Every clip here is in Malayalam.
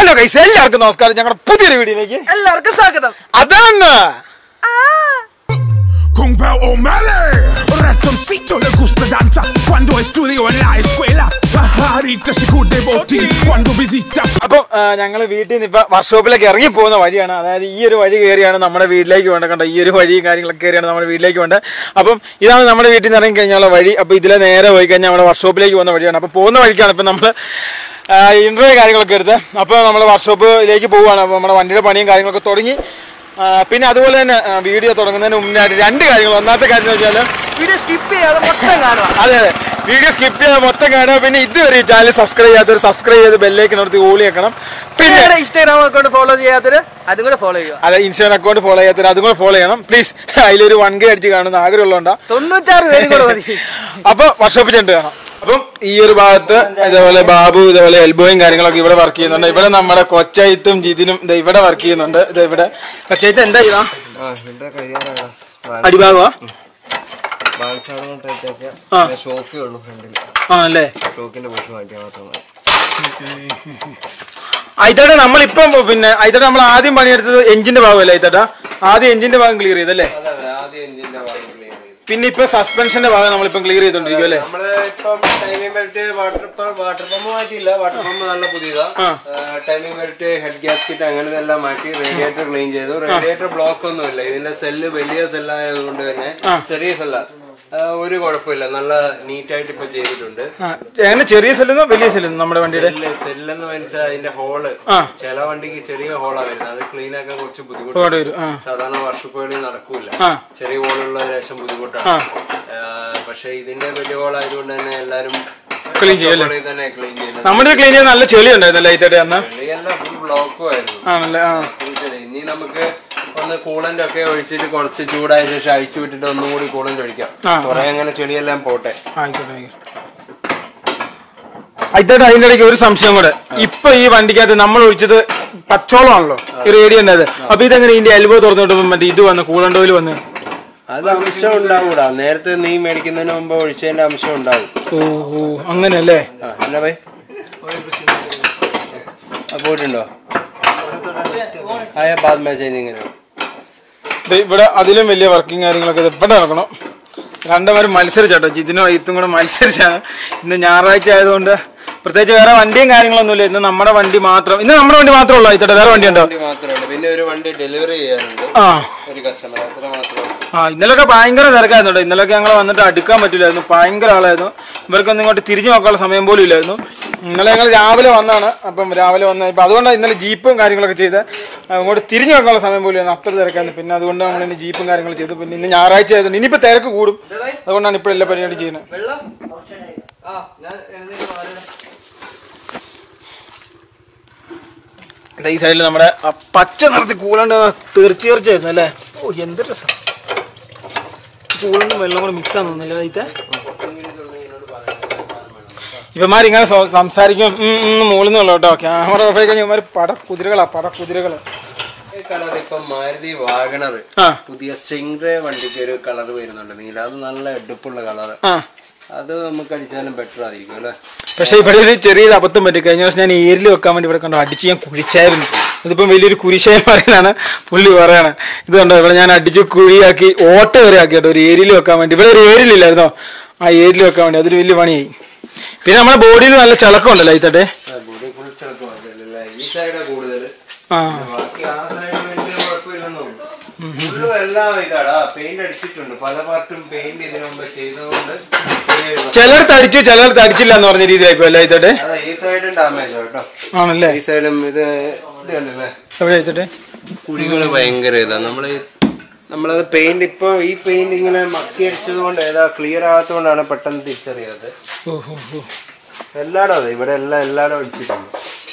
ഹലോ ഗൈസ് എല്ലാവർക്കും നമസ്കാരം ഞങ്ങളുടെ പുതിയൊരു വീഡിയോയിലേക്ക് എല്ലാവർക്കും സ്വാഗതം അതാണ് Kung Pao O'Malley Ratoncito le gusta danza Quando estudio en la escuela Pajarita se cude botín Cuando visitas അപ്പം ഞങ്ങൾ വീട്ടിൽ നിന്ന് ഇപ്പൊ വർക്ക്ഷോപ്പിലേക്ക് ഇറങ്ങി പോകുന്ന വഴിയാണ് അതായത് ഈ ഒരു വഴി കയറിയാണ് നമ്മുടെ വീട്ടിലേക്ക് വേണ്ട കണ്ട ഈ ഒരു വഴിയും കാര്യങ്ങളൊക്കെ കയറിയാണ് നമ്മുടെ വീട്ടിലേക്ക് വേണ്ടത് അപ്പം ഇതാണ് നമ്മുടെ വീട്ടിൽ നിന്ന് ഇറങ്ങി കഴിഞ്ഞാൽ വഴി അപ്പൊ ഇതിലെ നേരെ പോയി കഴിഞ്ഞാൽ നമ്മുടെ വർക്ക്ഷോപ്പിലേക്ക് പോകുന്ന വഴിയാണ് അപ്പൊ പോകുന്ന വഴിക്കാണ് ഇപ്പൊ നമ്മൾ ഇന്റർവ്യൂ കാര്യങ്ങളൊക്കെ എടുത്ത് അപ്പോൾ നമ്മൾ വർക്ക്ഷോപ്പിലേക്ക് പോവുകയാണ് അപ്പോൾ നമ്മുടെ വണ്ടിയുടെ പണിയും കാര്യങ്ങളൊക്കെ തുടങ്ങി ആ, പിന്നെ അതുപോലെ തന്നെ ആ, വീഡിയോ തുടങ്ങുന്നതിന് മുന്നായിട്ട് രണ്ട് കാര്യങ്ങൾ ഒന്നാമത്തെ കാര്യം എന്ന് വെച്ചാൽ വീഡിയോ സ്കിപ്പ് ചെയ്യാതെ മൊത്തം കാണുക അതെ അതെ വീഡിയോ സ്കിപ്പ് ചെയ്യാതെ മൊത്തം കാണുക പിന്നെ ഇതുവരെ ഈ ചാനൽ സബ്സ്ക്രൈബ് ചെയ്യാത്തവർ സബ്സ്ക്രൈബ് ചെയ്ത് ബെല്ലേക്ക് നിർത്തി ഓളി വെക്കണം പിന്നെ പിന്നെ ഇൻസ്റ്റാഗ്രാം അക്കൗണ്ട് ഫോളോ ചെയ്യാത്തവര് അതും കൂടെ ഫോളോ ചെയ്യുക അതെ ഇൻസ്റ്റാഗ്രാം അക്കൗണ്ട് ഫോളോ ചെയ്യാത്തവർ അതും കൂടെ ഫോളോ ചെയ്യണം പ്ലീസ് അതിലൊരു വൺ കെ അടിച്ച് കാണുന്ന ആഗ്രഹമുള്ളതുകൊണ്ടാ തൊണ്ണൂറ്റാറ് പേരും കൂടെ മതി അപ്പൊ വർക്ക്ഷോപ്പിൽ ചെണ്ട് കാണാം അപ്പം ഈ ഒരു ഭാഗത്ത് ഇതേപോലെ ബാബു ഇതേപോലെ എൽബോയും കാര്യങ്ങളൊക്കെ ഇവിടെ വർക്ക് ചെയ്യുന്നുണ്ട് ഇവിടെ നമ്മുടെ കൊച്ചയത്തും ജിതിനും ഇത് ഇവിടെ വർക്ക് ചെയ്യുന്നുണ്ട് ഇത് ഇവിടെ കൊച്ചയത്ത് എന്താ ചെയ്താ ആ ഇവിടെ കഴിയാറാണ് അടിഭാഗമാ ബാലസാധനം ടൈറ്റൊക്കെ ആ. ഷോക്കേ ഉള്ളൂ ഫ്രണ്ടിൽ ആണല്ലേ ഷോക്കിന്റെ പുഷ് മാറ്റിയാൽ മാത്രം മതി അയിത്തട്ടെ നമ്മളിപ്പം പിന്നെ അയിത്തട്ടെ നമ്മൾ ആദ്യം പണിയെടുത്തത് എഞ്ചിന്റെ ഭാഗമല്ലേ അയിത്തട്ട ആദ്യം എഞ്ചിന്റെ ഭാഗം ക്ലിയർ ചെയ്തല്ലേ അതെ അതെ ആദ്യം എഞ്ചിന്റെ ഭാഗം ക്ലിയർ ചെയ്തു പിന്നെ ഇപ്പൊ സസ്പെൻഷന്റെ ഭാഗം നമ്മളിപ്പം ക്ലിയർ ചെയ്തോണ്ടിരിക്കും അല്ലേ നമ്മള് ഇപ്പം timing belt water water pump മാറ്റിയില്ല വാട്ടർ പമ്പ് നല്ല പുതിയതാ ആ. ടൈമിംഗ് ബെൽറ്റ് ഹെഡ് ഗ്യാസ്കിറ്റ് അങ്ങനെ എല്ലാം മാറ്റി റേഡിയേറ്റർ ക്ലീൻ ചെയ്തു റേഡിയേറ്റർ ബ്ലോക്ക് ഒന്നുമില്ല ഇതിന്റെ സെല്ല് വലിയ സെല്ലായതുകൊണ്ട് തന്നെ ചെറിയ സെല്ല ഒരു കുഴപ്പമില്ല നല്ല നീറ്റായിട്ട് ഇപ്പൊ ചെയ്തിട്ടുണ്ട് ആ, എങ്ങനെ ചെറിയ സെല്ലുന്നോ വലിയ സെല്ലുന്നോ നമ്മുടെ വണ്ടിയുടെ സെല്ല് സെല്ലെന്ന് മനസ്സിലായി അതിന്റെ ഹോള് ആ. ചില വണ്ടിക്ക് ചെറിയ ഹോളാ വരുന്നത് അത് ക്ലീൻ ആക്കാൻ കുറച്ച് ഒരുപാട് ബുദ്ധിമുട്ടാണ് വരും ആ സാധാരണ വർഷപ്പുകളിൽ നടക്കൂല ആ. ചെറിയ ഹോളുള്ള ലേശം ബുദ്ധിമുട്ടാണ് ആ. ആ, പക്ഷെ ഇതിന്റെ വലിയ ഹോളായതുകൊണ്ട് തന്നെ എല്ലാരും Clean ചെയ്യും അല്ലേ? വർഷപ്പുകളിൽ തന്നെ ക്ലീൻ ചെയ്യുന്നത് നമ്മുടെ ക്ലീൻ ചെയ്യാൻ നല്ല ചെളി ഉണ്ടായിരുന്നല്ലേ അയിത്തട്ടെ അന്ന് വെളിയെല്ലാം ഫുൾ ബ്ലോക്കും ആയിരുന്നു ആണല്ലേ ആ മനസ്സിലായി? ഇനി നമുക്ക് ഒന്ന് കൂളന്റ് ഒക്കെ ഒഴിച്ചിട്ട് കുറച്ച് ചൂടായ ശേഷം അഴിച്ചു വിട്ടിട്ട് ഒന്നും കൂടി കൂളന്റ് ഒഴിക്കാം ആ. കുറെ അങ്ങനെ ചെളിയെല്ലാം പോട്ടെ ആയിക്കോട്ടെ ആയിക്കോട്ടെ അയിത്തട്ടെ അതിന്റെ ഇടയ്ക്ക് ഒരു സംശയം കൂടെ ഇപ്പൊ ഈ വണ്ടിക്കകത്ത് നമ്മൾ ഒഴിച്ചത് പച്ചോളമാണല്ലോ ഈ റേഡിയോ ഉണ്ടായത് അപ്പൊ ഇതെങ്ങനെ ഇതിന്റെ എൽബോ തുറന്നിട്ട് മറ്റേ ഇത് വന്ന് കൂളണ്ടോയിൽ വന്ന് അത് അംശം ഉണ്ടാവൂടാ നേരത്തെ നീ മേടിക്കുന്നതിന് മുമ്പ് ഒഴിച്ചതിന്റെ അംശം ഉണ്ടാവും ഓ ഓ അങ്ങനെയല്ലേ ആ, എന്നാ ബൈ ആ, പോയിട്ടുണ്ടോ ആയ ബാദ് മെസ്സേജ് ഇങ്ങനെ ദേ ഇവിടെ അതിലും വലിയ വർക്കിംഗ് കാര്യങ്ങളൊക്കെ ഇത് ഇവിടെ നടക്കണം രണ്ടുപേരും മത്സരിച്ചാട്ടോ ജിതിനും ഇത്തും കൂടെ മത്സരിച്ചാണ് ഇന്ന് ഞായറാഴ്ച ആയതുകൊണ്ട് പ്രത്യേകിച്ച് വേറെ വണ്ടിയും കാര്യങ്ങളൊന്നുമില്ല ഇന്ന് നമ്മുടെ വണ്ടി മാത്രം ഇന്ന് നമ്മുടെ വണ്ടി മാത്രമേ ഉള്ളൂ ഇത്തട്ടെ വേറെ വണ്ടി ഉണ്ടോ വണ്ടി മാത്രമേ ഉള്ളൂ പിന്നെ ഒരു വണ്ടി ഡെലിവറി ചെയ്യാനുണ്ട് ആ ഒരു കസ്റ്റമർ അത്ര മാത്രമേ ഉള്ളൂ ആ ഇന്നലൊക്കെ ഭയങ്കര തിരക്കായിരുന്നു കേട്ടോ ഇന്നലൊക്കെ ഞങ്ങൾ വന്നിട്ട് അടുക്കാൻ പറ്റില്ലായിരുന്നു ഭയങ്കര ആളായിരുന്നു ഇവർക്കൊന്നും ഇങ്ങോട്ട് തിരിഞ്ഞു നോക്കാനുള്ള സമയം പോലും ഇല്ലായിരുന്നു ഇന്നലെ ഞങ്ങൾ രാവിലെ വന്നാണ് അപ്പം രാവിലെ വന്ന് ഇപ്പം അതുകൊണ്ടാണ് ഇന്നലെ ജീപ്പും കാര്യങ്ങളൊക്കെ ചെയ്ത് അങ്ങോട്ട് തിരിഞ്ഞു നോക്കാനുള്ള സമയം പോലും ഇല്ലായിരുന്നു അത്ര തിരക്കായിരുന്നു പിന്നെ അതുകൊണ്ട് നമ്മൾ ഇനി ജീപ്പും കാര്യങ്ങളും ചെയ്തു പിന്നെ ഇന്ന് ഞായറാഴ്ച ആയതുകൊണ്ട് ഇനിയിപ്പോൾ തിരക്ക് കൂടും അതുകൊണ്ടാണ് ഇപ്പോൾ എല്ലാ പരിപാടി ചെയ്യുന്നത് ദേ ഈ സൈഡിൽ നമ്മുടെ ആ പച്ച നിറത്തിൽ കൂളണ്ട് തീർച്ച തീർച്ചയായിരുന്നു അല്ലേ ഓ എന്ത് രസം കൂളണ്ടും വെള്ളം കൂടെ മിക്സ് ആണെന്ന് തോന്നുന്നില്ല ഇത്തെ ഇവന്മാരിങ്ങനെ സോ- സംസാരിക്കും മുകളിൽ നിന്നുള്ള കേട്ടോ ക്യാമറ ഓഫ് ആയി കഴിഞ്ഞാൽ ഇവന്മാർ പട കുതിരകളാ പട കുതിരകള് ഈ കളർ ഇപ്പൊ മാരുതി വാഗണർ ആ പുതിയ സ്റ്റിംഗ്റേ വണ്ടിക്ക് ഒരു കളർ വരുന്നുണ്ട് നീല അത് നല്ല എടുപ്പുള്ള കളർ ആ അത് നമുക്ക് അടിച്ചാലും ബെറ്റർ ആയിരിക്കും അല്ലേ പക്ഷെ ഇവിടെ ഒരു ചെറിയൊരു അബദ്ധം പറ്റി കഴിഞ്ഞ ദിവസം ഞാൻ ഏരിൽ വെക്കാൻ വേണ്ടി ഇവിടെ കണ്ടു അടിച്ച് ഞാൻ കുഴിച്ചായിരുന്നു ഇതിപ്പം വലിയൊരു കുരിശായി പറയുന്നതാണ് പുള്ളി പറയാണ് ഇത് കണ്ടോ ഇവിടെ ഞാൻ അടിച്ച് കുഴിയാക്കി ഓട്ട വരെ ആക്കി കേട്ടോ ഒരു ഏരിയയിൽ വെക്കാൻ വേണ്ടി ഇവിടെ ഒരു ഏരിയലില്ലായിരുന്നോ ആ ഏരിയയിൽ വെക്കാൻ വേണ്ടി അതൊരു വലിയ പണിയായി പിന്നെ നമ്മുടെ ബോഡിയിൽ നല്ല ചിളക്കം ഉണ്ടല്ലോ ഇത്തട്ടെ ബോഡി ഫുൾ ചിലക്ക് മാറ്റില്ല ഈ സൈഡാ കൂടുതൽ ആ ബാക്കി ആ സൈഡ് വലിയ കുഴപ്പമില്ലെന്ന് തോന്നുന്നു ഫുള്ളും എല്ലാം ഇതാടാ പെയിന്റ് അടിച്ചിട്ടുണ്ട് പല പാർട്ടും പെയിന്റ് ഇതിനു മുമ്പ് ചെയ്തതുകൊണ്ട് ചെറിയൊരു ചിലർക്ക് അടിച്ചു ചിലർക്ക് അടിച്ചില്ല എന്ന് പറഞ്ഞ രീതിയിലായിപ്പോ അല്ലേ ഇത്തട്ടെ അതാ ഈ സൈഡും ഡാമേജ് കേട്ടോ ആണല്ലേ ഈ സൈഡും ഇത് ഇത് കണ്ടില്ലേ എവിടെ ഇത്തട്ടെ കുഴികള് ഭയങ്കര ഇതാ നമ്മള് ഈ- നമ്മളത് പെയിന്റ് ഇപ്പൊ ഈ പെയിന്റ് ഇങ്ങനെ മക്കി അടിച്ചത് കൊണ്ട് ഏതാ ക്ലിയർ ആകാത്തതുകൊണ്ടാണ് പെട്ടെന്ന് തിരിച്ചറിയാത്തത് ഓ ഓ ഓ എല്ലായിടും അതെ ഇവിടെ എല്ലാം എല്ലായിടും അടിച്ചിട്ടുണ്ട്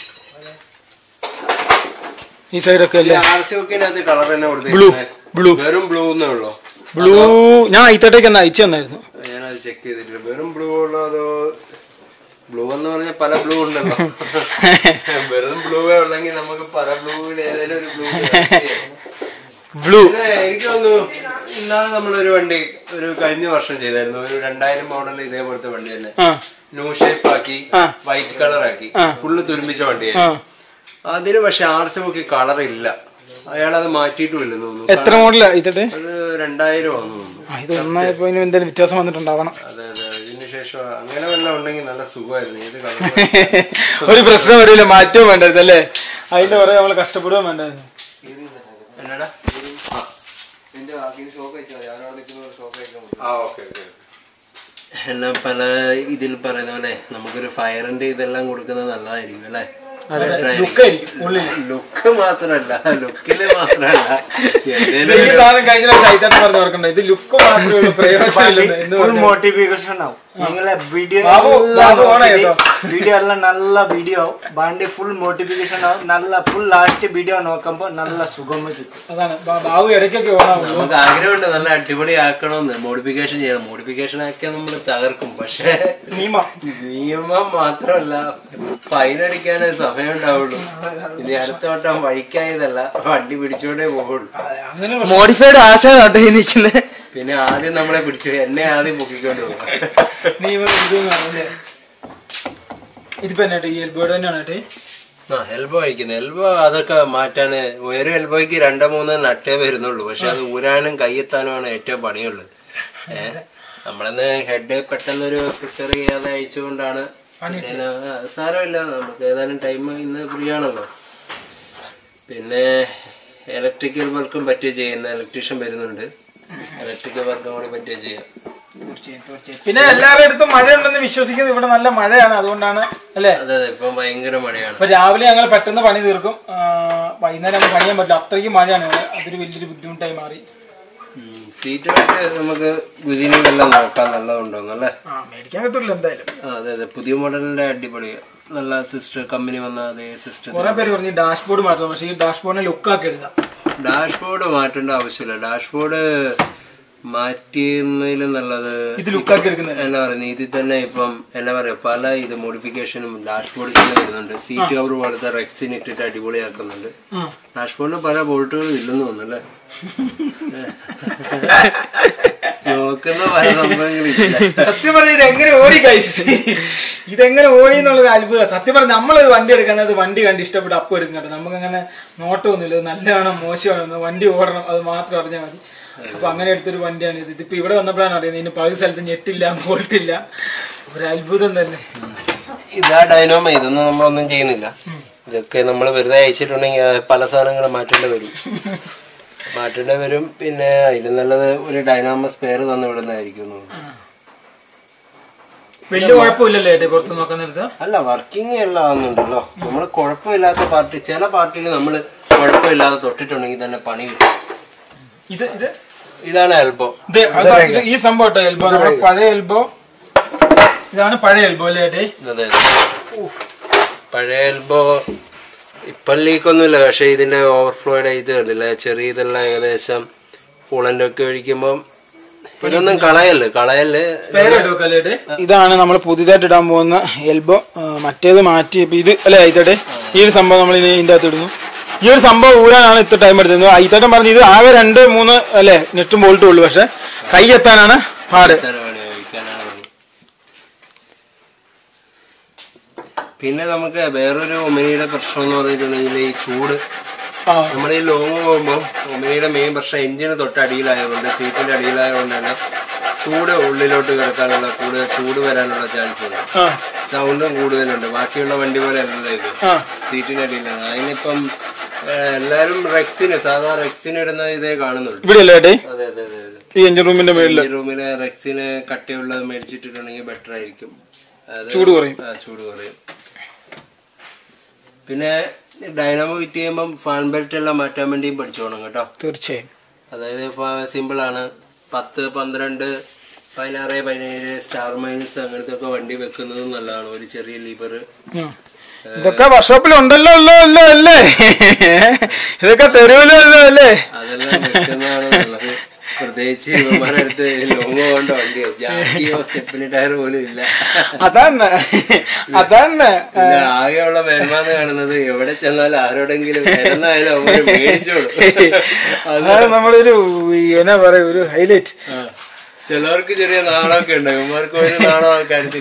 ഈ സൈഡൊക്കെ അല്ലേ ആർ സി ബുക്കിനകത്ത് കളർ തന്നെ Blue, കൊടുത്തിരിക്കുന്നത് blue. വെറും ബ്ലൂ എന്നേ ഉള്ളൂ ബ്ലൂ ഞാൻ ഇത്തട്ടേക്ക് ഒന്ന് അയച്ചു തന്നായിരുന്നു ഞാനത് ചെക്ക് ചെയ്തിട്ടില്ല വെറും ബ്ലൂ ഉള്ളോ അതോ ബ്ലൂ എന്ന് പറഞ്ഞാൽ പല ബ്ലൂ ഉണ്ടല്ലോ വെറും ബ്ലൂ ഉള്ളെങ്കിൽ നമുക്ക് പല ബ്ലൂവിൽ ഏതെങ്കിലും ഒരു ബ്ലൂ ബ്ലൂ പിന്നെ എനിക്ക് തോന്നുന്നു ഇന്നാണ് നമ്മളൊരു വണ്ടി ഒരു കഴിഞ്ഞ വർഷം ചെയ്തായിരുന്നു ഒരു രണ്ടായിരം മോഡൽ ഇതേപോലത്തെ വണ്ടി തന്നെ ആ ന്യൂ ഷേപ്പ് ആക്കി ആ. വൈറ്റ് കളർ ആക്കി ആ. ഫുള്ള് തുരുമ്പിച്ച ആ വണ്ടിയായിരുന്നു അതിന് പക്ഷെ ആർ സി ബുക്ക് കളർ ഇല്ല അയാൾ അത് മാറ്റിയിട്ടുമില്ലെന്ന് തോന്നുന്നു എത്ര മോഡലാ ഇതിട്ട് അത് രണ്ടായിരം ആണെന്ന് തോന്നുന്നു ആ ഇത് ഒന്നായപ്പോ ഇതിന് എന്തെങ്കിലും വ്യത്യാസം വന്നിട്ടുണ്ടാവണം അതെ അതെ അതിന് ശേഷം അങ്ങനെ വല്ലതും ഉണ്ടെങ്കിൽ നല്ല സുഖമായിരുന്നു ഏത് കളർ ഒരു പ്രശ്നം വരില്ല മാറ്റവും വേണ്ടായിരുന്നു അല്ലേ അതിന്റെ പുറകെ നമ്മൾ കഷ്ടപ്പെടുകയും വേണ്ടായിരുന്നു എന്നടാ ആ ഓക്കെ ഓക്കെ എന്നാ പല ഇതിൽ പറയുന്ന പോലെ നമുക്കൊരു ഫയറിന്റെ ഇതെല്ലാം കൊടുക്കുന്നത് നല്ലതായിരിക്കും അല്ലേ ലുക്കായിരിക്കും ഉള്ളിൽ ലുക്ക് മാത്രല്ല ലുക്കില് മാത്രല്ല ഈ എന്തേലും സാധനം കഴിഞ്ഞ പ്രാവശ്യം സൈറ്റായിട്ട് പറഞ്ഞു ഓർക്കണ്ട ഇത് ലുക്ക് മാത്രമേ ഉള്ളൂ പ്രയോജനമില്ലെന്ന് എന്ന് ಫುಲ್ പറഞ്ഞു ಮೋಟಿವೇಶನ್ ನಾವು ನಿಂಗಲ ವಿಡಿಯೋ ಬಾಬು, ಬಾಬು ಓಣ ಇದು. ವಿಡಿಯೋ ಎಲ್ಲ ನಲ್ಲ ವಿಡಿಯೋ ಬಾಂಡಿ ಫುಲ್ ಮೋಟಿಫಿಕೇಶನ್ ನಲ್ಲ ಫುಲ್ ಲಾಸ್ಟ್ ವಿಡಿಯೋ ನೋಕಂಬ ನಲ್ಲ ಸುಗಮ ಸಿಕ್ಕು അതാണ് ബാ- ബാബു ഇടയ്ക്കൊക്കെ ഓണാവുള്ളൂ നമുക്ക് ആഗ്രഹമുണ്ട് നല്ല അടിപൊളി ആക്കണമെന്ന് മോഡിഫിക്കേഷൻ ചെയ്യണം മോഡിഫിക്കേഷൻ ആക്കിയാൽ നമ്മൾ തകർക്കും പക്ഷെ നിയമം നിയമം മാത്രമല്ല ഫൈൻ അടിക്കാനേ സമയം ഉണ്ടാവുള്ളൂ ഇനി അടുത്ത വട്ടം വഴിക്കായതല്ല വണ്ടി പിടിച്ചോണ്ടേ പോകുള്ളൂ അങ്ങനെ മോഡിഫൈഡ് ആശാനാട്ടെ ഈ നിൽക്കുന്നത് പിന്നെ ആദ്യം നമ്മളെ പിടിച്ചു എന്നെ ആദ്യം പൊക്കിക്കൊണ്ട് പോകും നിയമം ഇത് അല്ലേ ഇതിപ്പോ എന്നാ ഈ എൽബോയുടെ തന്നെയാണ് ഏട്ടേ ആ എൽബോ അയക്കുന്നത് എൽബോ അതൊക്കെ മാറ്റാന് ഒരു എൽബോയ്ക്ക് രണ്ടോ മൂന്നോ നട്ടേ വരുന്നുള്ളൂ പക്ഷെ അത് ഊരാനും കയ്യെത്താനുമാണ് ഏറ്റവും പണിയുള്ളത് ഏഹ് നമ്മളിന്ന് ഹെഡ് പെട്ടെന്നൊരു പ്രിപ്പയർ ചെയ്യാതെ അയച്ചുകൊണ്ടാണ് പിന്നെ, ആ, സാരമില്ല നമുക്ക് ഏതായാലും ടൈം ഇന്ന് ഫ്രീ ആണല്ലോ പിന്നെ ഇലക്ട്രിക്കൽ വർക്കും പറ്റിയ ചെയ്യുന്ന ഇലക്ട്രീഷ്യൻ വരുന്നുണ്ട് ഇലക്ട്രിക്കൽ വർക്കും കൂടി പറ്റിയ ചെയ്യാം പിന്നെ എല്ലാവരുടെ അടുത്തും മഴയുണ്ടെന്ന് വിശ്വസിക്കുന്നത് ഇവിടെ നല്ല മഴയാണ് അതുകൊണ്ടാണ് അല്ലേ അതെ അതെ ഇപ്പം ഭയങ്കര മഴയാണ് അപ്പൊ രാവിലെ ഞങ്ങൾ പെട്ടെന്ന് പണി തീർക്കും ആ, വൈകുന്നേരം നമുക്ക് പണിയാൻ പറ്റില്ല അത്രയ്ക്ക് മഴയാണ് ഇവിടെ അതൊരു വലിയൊരു ബുദ്ധിമുട്ടായി മാറി സീറ്റൊക്കെ നമുക്ക് ഗുജിനിയിലെല്ലാം നോക്കാം നല്ലതുണ്ടോന്ന് അല്ലേ ആ മേടിക്കാൻ കിട്ടില്ല എന്തായാലും ആ, അതെ അതെ പുതിയ മോഡലിന്റെ അടിപൊളി നല്ല സിസ്റ്റർ കമ്പനി വന്ന അതേ സിസ്റ്റം കുറെ പേര് പറഞ്ഞു ഡാഷ്ബോർഡ് മാറ്റണം പക്ഷേ ഈ ഡാഷ്ബോർഡിനെ ലുക്കാക്കി എഴുതാം ഡാഷ്ബോർഡ് മാറ്റേണ്ട ആവശ്യമില്ല ഡാഷ്ബോർഡ് മാറ്റിയുന്നതിൽ നല്ലത് ഇത് ലുക്കാക്കി എടുക്കുന്നത് എന്നാ പറയുന്നത് ഇതിൽ തന്നെ ഇപ്പം എന്നാ പറയാ പല ഇത് മോഡിഫിക്കേഷനും ഡാഷ്ബോർഡിൽ തന്നെ വരുന്നുണ്ട് സീറ്റ് കവർ പോലത്തെ റെക്സിന് ഇട്ടിട്ട് അടിപൊളിയാക്കുന്നുണ്ട് ആ. ഡാഷ്ബോർഡിന് പല ബോൾട്ടുകളും ഇല്ലെന്ന് തോന്നുന്നല്ലേ നോക്കുന്ന പല സംഭവങ്ങളില്ല സത്യം പറഞ്ഞ ഇത് എങ്ങനെ ഓടി കൈസ് ഇതെങ്ങനെ ഓടി എന്നുള്ളത് അത്ഭുതം സത്യം പറഞ്ഞ നമ്മളൊരു വണ്ടി എടുക്കുന്നത് വണ്ടി കണ്ട് ഇഷ്ടപ്പെട്ട് അപ്പം എടുക്കും കേട്ടോ നമുക്ക് അങ്ങനെ നോട്ടമൊന്നുമില്ല ഇത് നല്ലതാണോ മോശമാണോ എന്ന് വണ്ടി ഓടണം അത് മാത്രം അറിഞ്ഞാൽ മതി അപ്പൊ അങ്ങനെ എടുത്തൊരു വണ്ടിയാണ് ഇത് ഇതിപ്പോ ഇവിടെ വന്നപ്പോഴാണ് അറിയുന്നത് ഇതിന് പകുതി സ്ഥലത്ത് ഞെട്ടില്ല ബോൾട്ടില്ല ഒരു അത്ഭുതം തന്നെ ഇതാ ഡൈനോമ ഇതൊന്നും നമ്മളൊന്നും ചെയ്യുന്നില്ല ഇതൊക്കെ നമ്മൾ വെറുതെ അയച്ചിട്ടുണ്ടെങ്കിൽ ആ പല സാധനങ്ങളും മാറ്റേണ്ടി വരും മാറ്റേണ്ടി വരും പിന്നെ ഇതിൽ നല്ലത് ഒരു ഡൈനാമ സ്പെയർ തന്നു വിടുന്നതായിരിക്കും എന്ന് തോന്നുന്നു. വലിയ കുഴപ്പമില്ലല്ലോ ഏട്ടെ പുറത്ത് നോക്കാൻ നേരത്ത് അല്ല വർക്കിംഗ് എല്ലാം ആവുന്നുണ്ടല്ലോ നമ്മൾ കുഴപ്പമില്ലാത്ത പാർട്ടി ചില പാർട്ടിയിൽ നമ്മൾ കുഴപ്പമില്ലാതെ തൊട്ടിട്ടുണ്ടെങ്കിൽ തന്നെ പണി കിട്ടും ഇത് ഇത് ഇതാണ് എൽബോ ഇത് അതാ, ഇത് ഈ സംഭവം കേട്ടോ എൽബോ നമ്മുടെ പഴയ എൽബോ ഇതാണ് പഴയ എൽബോ അല്ലേ ഏട്ടേ അതെ പഴയ എൽബോ ഇപ്പം ലീക്കൊന്നുമില്ല പക്ഷെ ഇതിന്റെ ഓവർഫ്ലോയുടെ ഇത് കണ്ടില്ല ചെറിയ ഇതെല്ലാം ഏകദേശം കൂളന്റ് ഒക്കെ ഒഴിക്കുമ്പം ഇതൊന്നും കളയല്ലേ കളയല് ഇതാണ് നമ്മൾ പുതിയതായിട്ട് ഇടാൻ പോകുന്ന എൽബോ മറ്റേത് മാറ്റി ഇപ്പൊ ഇത് അല്ലെ ഐത്തട്ടെ ഈ ഒരു സംഭവം നമ്മൾ ഇനി ഇതിന്റെ അകത്ത് ഇടുന്നു ഈ ഒരു സംഭവം ഊരാനാണ് ഇത്ര ടൈം എടുത്തത് ഐത്തട്ടൻ പറഞ്ഞു ഇത് ആകെ രണ്ട് മൂന്ന് അല്ലെ നെറ്റും ബോൾട്ടും ഉള്ളൂ പക്ഷെ കൈ എത്താനാണ് പാട് പണി ഒഴിക്കാനാണ് പണി പിന്നെ നമുക്ക് വേറൊരു ഒമിനിയുടെ പ്രശ്നം എന്ന് പറഞ്ഞിട്ടുണ്ടെങ്കിൽ ഈ ചൂട് ആ, നമ്മൾ ഈ ലോങ് പോകുമ്പോൾ ഒമിനിയുടെ മെയിൻ പ്രശ്നം എഞ്ചിന് തൊട്ട് അടിയിലായതുകൊണ്ട് സീറ്റിന്റെ അടിയിലായതുകൊണ്ട് തന്നെ ചൂട് ഉള്ളിലോട്ട് കിടക്കാനുള്ള കൂടുതൽ ചൂട് വരാനുള്ള ചാൻസ് ഉണ്ട് ആ, സൗണ്ടും കൂടുതലുണ്ട് ബാക്കിയുള്ള വണ്ടി പോലെ അല്ലല്ലോ ഇത് ആ. സീറ്റിന്റെ അടിയിലാണ് അതിനിപ്പം ഏഹ്, എല്ലാരും റെക്സിന് സാധാ റെക്സിന് ഇടുന്ന ഇതേ കാണുന്നുള്ളൂ ഇവിടെ അല്ലേ ഏട്ടേ അതെ അതെ അതെ അതെ ഈ എഞ്ചിൻ റൂമിന്റെ മേളില് ഈ റൂമിലെ റെക്സിന് കട്ടിയുള്ളത് മേടിച്ചിട്ടുണ്ടെങ്കിൽ ബെറ്റർ ആയിരിക്കും അത് ചൂട് കുറയും. ആ, ചൂട് കുറയും പിന്നെ ഡൈനാമോ ഫിറ്റ് ചെയ്യുമ്പം ഫാൻ ബെൽറ്റ് എല്ലാം മാറ്റാൻ വേണ്ടിയും പഠിച്ചോണം കേട്ടോ തീർച്ചയായും അതായത് സിമ്പിൾ ആണ് പത്ത് പന്ത്രണ്ട് പതിനാറ് പതിനേഴ് സ്റ്റാർ മൈനസ് അങ്ങനത്തെ ഒക്കെ വണ്ടി വെക്കുന്നത് നല്ലതാണ് ഒരു ചെറിയ ലിവർ ആ. ഇതൊക്കെ വർക്ക്ഷോപ്പിൽ ഉണ്ടല്ലോ അല്ലോ അല്ലോ അല്ലേ ഇതൊക്കെ തെരുവിലോ അല്ലോ അല്ലേ അതെല്ലാം വെക്കുന്നതാണ് നല്ലത് പ്രത്യേകിച്ച് ഇവന്മാരടുത്ത് ലോങ് പോകേണ്ട വണ്ടിയോ ജാക്കിയോ സ്റ്റെപ്പിന് ടയർ പോലും ഇല്ല അതാണ് അതാണ് പിന്നെ ആകെയുള്ള മേന്മാന്ന് കാണുന്നത് എവിടെ ചെന്നാലും ആരോടെങ്കിലും വരുന്നായാലും അവര് മേടിച്ചോളൂ അതാണ് നമ്മളൊരു എന്നാ പറയാ ഒരു ഹൈലൈറ്റ് ചിലവർക്ക് ചെറിയ നാണമൊക്കെ ഉണ്ട് ഇവന്മാർക്ക് ഒരു നാണം ആ കാര്യത്തിലില്ല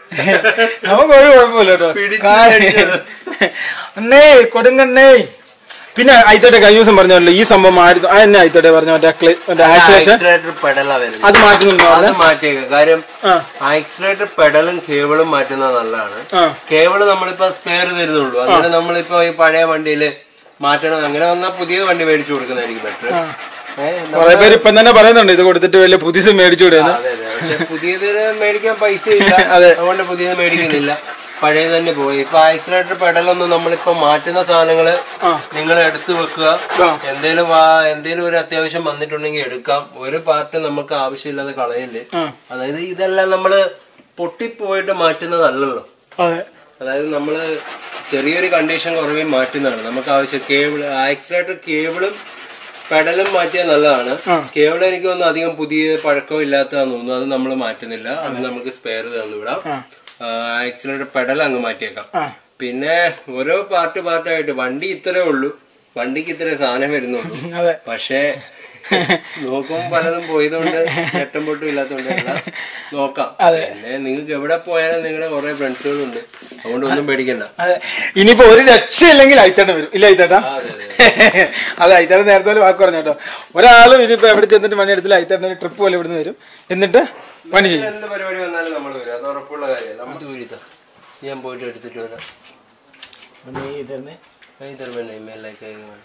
നമുക്ക് ഒരു കുഴപ്പമില്ല കേട്ടോ പിടിച്ച് കാര്യം- മേടിച്ചത്. അണ്ണേ കൊടുങ്ങണ്ണേ പിന്നെ ആയിത്തോട്ടെ കഴിഞ്ഞ ദിവസം പറഞ്ഞല്ലോ ഈ സംഭവം മാറ്റി ആ എന്നെ ആയിത്തോട്ടെ പറഞ്ഞു മറ്റേ ക്ലി- മറ്റേ ആക്സിലേഷൻ ആക്സിലേറ്റർ പെഡലാ വരുന്നത് അത് മാറ്റുന്നുണ്ടോ അത് മാറ്റിയേക്കാം കാര്യം ആ. ആക്സിലേറ്റർ പെഡലും കേബിളും മാറ്റുന്നത് നല്ലതാണ് ആ. കേബിള് നമ്മളിപ്പോ സ്പെയർ തരുന്നുള്ളൂ അങ്ങനെ നമ്മളിപ്പോ ഈ പഴയ വണ്ടിയില് മാറ്റണം അങ്ങനെ വന്നാൽ പുതിയത് വണ്ടി മേടിച്ചു കൊടുക്കുന്നതായിരിക്കും ബെറ്റർ കുറെ പേര് ഇപ്പം തന്നെ പറയുന്നുണ്ട് ഇത് കൊടുത്തിട്ട് വലിയ പുതിയത് മേടിച്ചുകൂടെയെന്ന് അതെ അതെ പക്ഷെ പുതിയത് മേടിക്കാൻ പൈസ ഇല്ല അതെ. അതുകൊണ്ട് പുതിയത് മേടിക്കുന്നില്ല പഴയത് തന്നെ പോയി ഇപ്പൊ ആക്സിലേറ്റർ പെഡലൊന്നും നമ്മളിപ്പോ മാറ്റുന്ന സാധനങ്ങള് നിങ്ങൾ എടുത്തു വെക്കുക എന്തേലും വാ- എന്തേലും ഒരു അത്യാവശ്യം വന്നിട്ടുണ്ടെങ്കിൽ എടുക്കാം ഒരു പാർട്ട് നമുക്ക് ആവശ്യമില്ലാതെ കളയല്ലേ അതായത് ഇതെല്ലാം നമ്മള് പൊട്ടിപ്പോയിട്ട് മാറ്റുന്നതല്ലല്ലോ അതെ അതായത് നമ്മള് ചെറിയൊരു കണ്ടീഷൻ കുറവേ മാറ്റുന്നതാണ് നമുക്ക് ആവശ്യം കേബിൾ ആക്സിലേറ്റർ കേബിളും പെഡലും മാറ്റിയാൽ നല്ലതാണ് കേബിൾ എനിക്ക് തോന്നുന്നു അധികം പുതിയ പഴക്കം ഇല്ലാത്തതാന്ന് തോന്നുന്നു അത് നമ്മൾ മാറ്റുന്നില്ല അത് നമുക്ക് സ്പെയർ തന്നു വിടാം ആക്സിലേറ്റർ പെഡൽ അങ്ങ് മാറ്റിയേക്കാം പിന്നെ ഓരോ പാർട്ട് പാർട്ടായിട്ട് വണ്ടി ഇത്രേ ഉള്ളൂ വണ്ടിക്ക് ഇത്രേ സാധനം വരുന്നുള്ളൂ അതെ പക്ഷേ നോക്കുമ്പോൾ പലതും പോയതുകൊണ്ട് നെട്ടം പൊട്ടും ഇല്ലാത്തതുകൊണ്ട് എല്ലാം നോക്കാം പിന്നെ നിങ്ങൾക്ക് എവിടെ പോയാലും നിങ്ങളുടെ കുറെ ഫ്രണ്ട്സുകളുണ്ട് അതുകൊണ്ട് ഒന്നും പേടിക്കണ്ട അതെ ഇനിയിപ്പോ ഒരു രക്ഷയില്ലെങ്കിൽ അയത്തേണ്ട വരും ഇല്ല അയത്തേട്ടാ അതെ അയത്തേട്ട നേരത്തെ പോലെ വാക്ക് പറഞ്ഞു കേട്ടോ ഒരാളും ഇനിയിപ്പോ എവിടെ ചെന്നിട്ട് പണി എടുത്തില്ല അയത്തേട്ടൻ ഒരു ട്രിപ്പ് പോലെ ഇവിടുന്ന് വരും എന്നിട്ട് പണി ചെയ്യും എന്ത് പരിപാടി വന്നാലും നമ്മൾ വരും അത് ഉറപ്പുള്ള കാര്യം നമ്മൾ ദൂരിത്ത ഞാൻ പോയിട്ട് എടുത്തിട്ട് വരാം നീ ഇതന്നെ കൈ തരുമ്പോ മേലേക്ക് കൈ വേണം.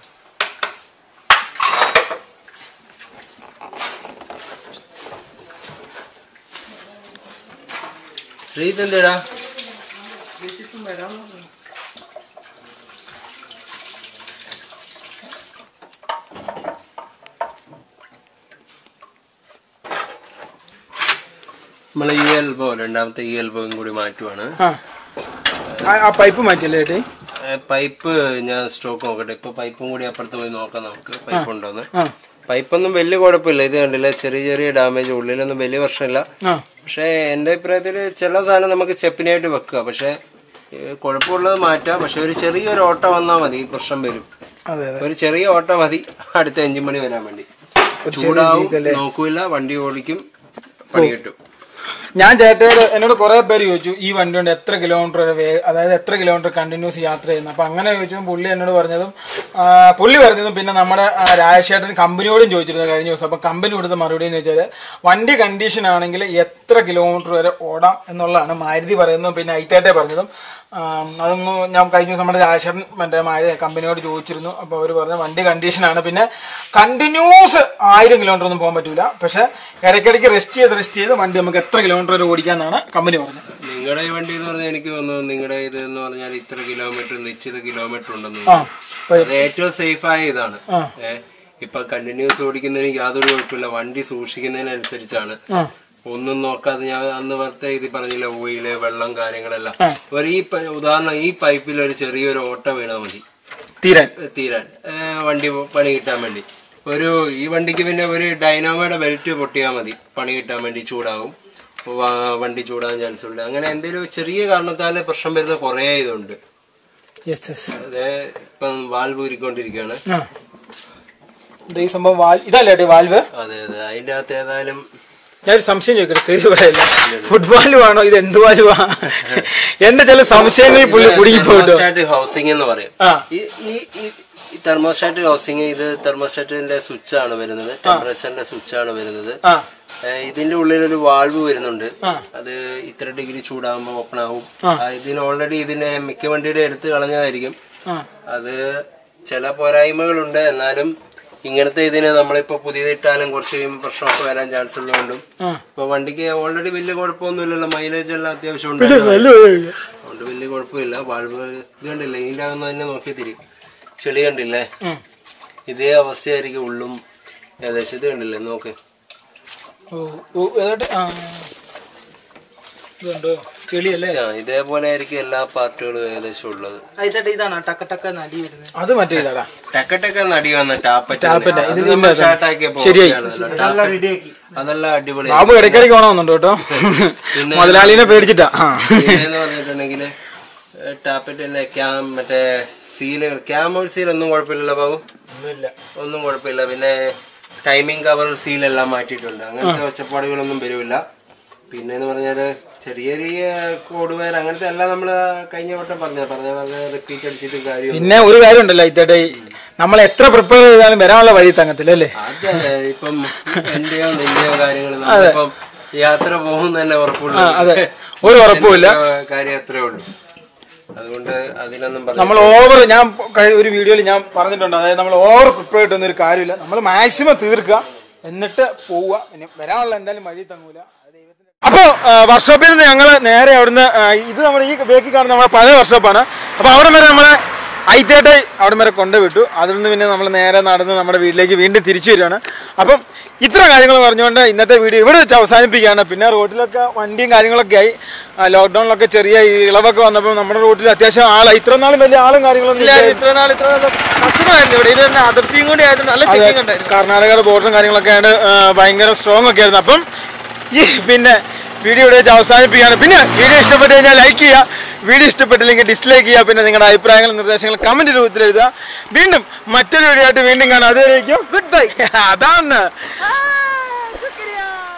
ശ്രീത് എന്തെടാ നമ്മളെ ഈ എൽബോ രണ്ടാമത്തെ ഈ എൽബോയും കൂടി മാറ്റുവാണ് ആ ആ- ആ പൈപ്പ് മാറ്റിയല്ലേ ഏട്ടേ ഏ, പൈപ്പ് ഞാൻ സ്റ്റോക്ക് നോക്കട്ടെ ഇപ്പൊ പൈപ്പും കൂടി അപ്പുറത്ത് പോയി നോക്കാം നമുക്ക് പൈപ്പ് ഉണ്ടോന്ന് ആ പൈപ്പൊന്നും വലിയ കുഴപ്പമില്ല ഇത് കണ്ടില്ല ചെറിയ ചെറിയ ഡാമേജ് ഉള്ളിലൊന്നും വലിയ പ്രശ്നമില്ല ആ പക്ഷെ എന്റെ അഭിപ്രായത്തില് ചില സാധനം നമുക്ക് സ്റ്റെപ്പിനായിട്ട് വെക്കുക പക്ഷെ ഏ, കുഴപ്പമുള്ളത് മാറ്റാം പക്ഷെ ഒരു ചെറിയൊരു ഓട്ട വന്നാൽ മതി ഈ പ്രശ്നം വരും അതെ അതെ ഒരു ചെറിയ ഓട്ട മതി അടുത്ത അഞ്ചു മണി വരാൻ വേണ്ടി ചൂടാവും നോക്കൂല വണ്ടി ഓടിക്കും പണി കിട്ടും ഞാൻ ചേട്ടയോട് എന്നോട് കുറെ പേര് ചോദിച്ചു ഈ വണ്ടി കൊണ്ട് എത്ര കിലോമീറ്റർ വരെ വേ- അതായത് എത്ര കിലോമീറ്റർ കണ്ടിന്യൂസ് യാത്ര ചെയ്യുന്നു അപ്പൊ അങ്ങനെ ചോദിച്ചപ്പോൾ പുള്ളി എന്നോട് പറഞ്ഞതും ആ, പുള്ളി പറഞ്ഞതും പിന്നെ നമ്മുടെ ആ, രാജേഷേട്ടൻ കമ്പനിയോടും ചോദിച്ചിരുന്നു കഴിഞ്ഞ ദിവസം അപ്പൊ കമ്പനി കൊടുത്ത മറുപടി എന്ന് വെച്ചാല് വണ്ടി കണ്ടീഷൻ ആണെങ്കിൽ എത്ര കിലോമീറ്റർ വരെ ഓടാം എന്നുള്ളതാണ് മാരുതി പറയുന്നതും പിന്നെ ഐത്തേട്ടെ പറഞ്ഞതും ആ, അതൊന്നും ഞാൻ കഴിഞ്ഞ ദിവസം നമ്മുടെ രാജേഷേട്ടൻ മറ്റേ മാരുതി കമ്പനിയോട് ചോദിച്ചിരുന്നു അപ്പൊ അവർ പറഞ്ഞ വണ്ടി കണ്ടീഷനാണ് പിന്നെ കണ്ടിന്യൂസ് ആയിരം കിലോമീറ്റർ ഒന്നും പോകാൻ പറ്റൂല പക്ഷെ ഇടയ്ക്കിടയ്ക്ക് റെസ്റ്റ് ചെയ്ത് റെസ്റ്റ് ചെയ്ത് വണ്ടി നമുക്ക് എത്ര കിലോമീറ്റർ വരെ ഓടിക്കാന്നാണ് കമ്പനി പറഞ്ഞത് നിങ്ങളുടെ ഈ വണ്ടി എന്ന് പറഞ്ഞാൽ എനിക്ക് തോന്നുന്നു നിങ്ങളുടെ ഇത് എന്ന് പറഞ്ഞാൽ ഇത്ര കിലോമീറ്റർ നിശ്ചിത കിലോമീറ്റർ ഉണ്ടെന്ന് ആ തോന്നുന്നു. അപ്പൊ അത് ഏറ്റവും സേഫ് ആയ ഇതാണ് ഏഹ് ഇപ്പൊ കണ്ടിന്യൂസ് ഓടിക്കുന്നതിന് യാതൊരു കുഴപ്പമില്ല വണ്ടി സൂക്ഷിക്കുന്നതിനനുസരിച്ചാണ് ആ ഒന്നും നോക്കാതെ ഞാൻ അന്ന് വെറുതെ ഇത് പറഞ്ഞില്ല ഓയില് വെള്ളം കാര്യങ്ങളെല്ലാം ഒരു ഈ പ- ഉദാഹരണം ഈ പൈപ്പിൽ ഒരു ചെറിയൊരു ഓട്ട വീണാൽ മതി തീരാൻ തീരാൻ ഏഹ് വണ്ടി പണി കിട്ടാൻ വേണ്ടി ഒരു ഈ വണ്ടിക്ക് പിന്നെ ഒരു ഡൈനാമോയുടെ ബെൽറ്റ് പൊട്ടിയാൽ മതി പണി കിട്ടാൻ വേണ്ടി ചൂടാകും വ- വണ്ടി ചൂടാൻ ചാൻസ് ഉണ്ട് അങ്ങനെ എന്തെങ്കിലും ചെറിയ കാരണത്താല് പ്രശ്നം വരുന്ന കുറേ ഇതുണ്ട് യെസ് യെസ് അതെ ഇപ്പം വാൽവ് ഊരിക്കൊണ്ടിരിക്കുകയാണ് ആ ഇത് ഈ സംഭവം വാൽ ഇതല്ലേ ഏട്ടാ ഈ വാൽവ് അതെ അതെ അതിന്റെ അകത്ത് ഏതായാലും ഞാനൊരു സംശയം ചോദിക്കട്ടെ തെരി പറയല്ല ഫുട്ബോൾ ആണോ ഇത് എന്ത് വാലുവാ എന്റെ ചില സംശയങ്ങളിൽ പുള്ളി കുടുങ്ങി പോയിട്ടോ തെർമോസ്റ്റാറ്റ് ഹൗസിംഗ് എന്ന് പറയും ആ. ഈ ഈ ഈ- ഈ തെർമോസ്റ്റാറ്റ് ഹൗസിംഗ് ഇത് തെർമോസ്റ്റാറ്റിന്റെ സ്വിച്ച് ആണ് വരുന്നത് ടെമ്പറേച്ചറിന്റെ സ്വിച്ച് ആണ് വരുന്നത് ആ ഏഹ് ഇതിന്റെ ഉള്ളിൽ ഒരു വാൾവ് വരുന്നുണ്ട് അത് ഇത്ര ഡിഗ്രി ചൂടാകുമ്പോൾ ഓപ്പൺ ആവും ആ, ഇതിന് ഓൾറെഡി ഇതിനെ മിക്ക വണ്ടിയുടെ എടുത്ത് കളഞ്ഞതായിരിക്കും ആ അത് ചില പോരായ്മകളുണ്ട് എന്നാലും ഇങ്ങനത്തെ ഇതിന് നമ്മളിപ്പോ പുതിയതിട്ടാലും കുറച്ച് കഴിയുമ്പോൾ പ്രശ്നമൊക്കെ വരാൻ ചാൻസ് ഉള്ളതുകൊണ്ടും ഇപ്പൊ വണ്ടിക്ക് ഓൾറെഡി വലിയ കുഴപ്പമൊന്നുമില്ലല്ലോ മൈലേജ് എല്ലാം അത്യാവശ്യം ഉണ്ട് അതുകൊണ്ട് വലിയ കുഴപ്പമില്ല വാൾവ് ഇത് കണ്ടില്ലേ ഇതിന്റെ അകന്ന് തന്നെ നോക്കി തിരി ചെളി കണ്ടില്ലേ ഇതേ അവസ്ഥയായിരിക്കും ഉള്ളും ഏകദേശം ഇത് കണ്ടില്ലേ നോക്ക് ഓ ഓ ഏതാണ്ട് ആ ഇതുണ്ടോ ചെളിയല്ലേ ആ, ഇതേപോലെ ആയിരിക്കും എല്ലാ പാർട്ടുകളും ഏകദേശം ഉള്ളത് അതിന്റെ ഇതാണ് ടക്ക ടക്ക നടി വരുന്നത് അത് മറ്റേ ഇതാടാ ടക്കട്ടൊക്കെ നടി വന്ന ടാപ്പറ്റ് ടാപ്പറ്റ്. ഇത് അത് നമ്മൾ start ആക്കിയപ്പോ ശരിയായി. ഓക്കെയാണല്ലോ. നല്ല റെഡിയാക്കി അതെല്ലാം അടിപൊളി ബാബു ഇടയ്ക്കിടയ്ക്ക് ഓണമെന്നുണ്ട് കേട്ടോ മുതലാളിനെ പേടിച്ചിട്ടാ ആ പിന്നെന്ന് പറഞ്ഞിട്ടുണ്ടെങ്കിൽ ടാപ്പറ്റിന്റെ ക്യാം മറ്റേ സീലുകൾ ക്യാമൽ സീൽ ഒന്നും കുഴപ്പമില്ലല്ലോ ബാബു ഒന്നും കുഴപ്പമില്ല പിന്നെ ടൈമിംഗ് കവർ സീലെല്ലാം മാറ്റിയിട്ടുണ്ട് അങ്ങനത്തെ ഒച്ചപ്പാടുകളൊന്നും വരില്ല പിന്നെ എന്ന് പറഞ്ഞാല് ചെറിയ ചെറിയ കോഡുവേർ അങ്ങനത്തെ എല്ലാം നമ്മള് കഴിഞ്ഞ വട്ടം പറഞ്ഞ പറഞ്ഞ പറഞ്ഞ റിപ്പീറ്റ് അടിച്ചിട്ട് കാര്യം പിന്നെ ഒരു കാര്യമുണ്ടല്ലോ ഇത്തേട്ടെ നമ്മൾ എത്ര പ്രിപ്പയർ ചെയ്താലും വരാനുള്ള വഴി തങ്ങത്തില്ല അല്ലേ അതെ ഇപ്പം എന്റെയോ നിന്റെയോ കാര്യങ്ങൾ നമ്മളിപ്പം യാത്ര പോകും തന്നെ ഉറപ്പുള്ളൂ ആ, അതെ. ഒരു ഉറപ്പുമില്ല. എന്റെയോ കാര്യം അത്രേ ഉള്ളൂ അതുകൊണ്ട് അതിനൊന്നും പറഞ്ഞു നമ്മൾ ഓവർ ഞാൻ കഴി- ഒരു വീഡിയോയിൽ ഞാൻ പറഞ്ഞിട്ടുണ്ട് അതായത് നമ്മൾ ഓവർ പ്രിപ്പയർ ഇട്ടൊന്നും ഒരു കാര്യമില്ല നമ്മൾ മാക്സിമം തീർക്കുക എന്നിട്ട് പോവുക പിന്നെ വരാനുള്ള എന്തായാലും വഴി തങ്ങൂല അത് ദൈവത്തിന്റെ- അപ്പോ വർക്ക്ഷോപ്പിൽ നിന്ന് ഞങ്ങൾ നേരെ അവിടുന്ന് ആ, ഇത് നമ്മുടെ ഈ ബേക്കി കാണുന്ന നമ്മുടെ പഴയ വർക്ക്ഷോപ്പാണ് അപ്പൊ അവിടെ വരെ നമ്മളെ ഐത്തേട്ടെ അവിടെ വരെ കൊണ്ടുവിട്ടു അതിൽ നിന്ന് പിന്നെ നമ്മൾ നേരെ നടന്ന് നമ്മുടെ വീട്ടിലേക്ക് വീണ്ടും തിരിച്ചു വരികയാണ് അപ്പം ഇത്ര കാര്യങ്ങൾ പറഞ്ഞുകൊണ്ട് ഇന്നത്തെ വീഡിയോ ഇവിടെ വെച്ച് അവസാനിപ്പിക്കുകയാണ് പിന്നെ റോഡിലൊക്കെ വണ്ടിയും കാര്യങ്ങളൊക്കെ ആയി ആ, ലോക്ക്ഡൌണിലൊക്കെ ചെറിയ ഈ ഇളവൊക്കെ വന്നപ്പോൾ നമ്മുടെ റോഡിൽ അത്യാവശ്യം ആളായി ഇത്ര നാളും വലിയ ആളും കാര്യങ്ങളൊന്നും ഇല്ല ഇല്ലായിരുന്നു. ഇത്ര നാൾ ഇത്ര കർശനമായിരുന്നു ഇവിടെ ഇത് തന്നെ അതിർത്തിയും കൂടി ആയതുകൊണ്ട് നല്ല ചെക്കിംഗ് ഉണ്ടായിരുന്നു കർണാടകയുടെ ബോർഡറും കാര്യങ്ങളൊക്കെ ആയിട്ട് ആ, ഭയങ്കര സ്ട്രോങ് ഒക്കെ ആയിരുന്നു അപ്പം ഈ പിന്നെ വീഡിയോ ഇവിടെ വെച്ച് അവസാനിപ്പിക്കുകയാണ് പിന്നെ വീഡിയോ ഇഷ്ടപ്പെട്ട് കഴിഞ്ഞാൽ ലൈക്ക് ചെയ്യുക വീഡിയോ ഇഷ്ടപ്പെട്ടില്ലെങ്കിൽ ഡിസ്ലൈക്ക് ചെയ്യുക പിന്നെ നിങ്ങളുടെ അഭിപ്രായങ്ങളും നിർദ്ദേശങ്ങളും കമന്റ് രൂപത്തിൽ എഴുതുക വീണ്ടും മറ്റൊരു വീഡിയോ ആയിട്ട് വീണ്ടും കാണാം അതുവരേക്കും ഗുഡ് ബൈ അതാണ് ശുക്രിയ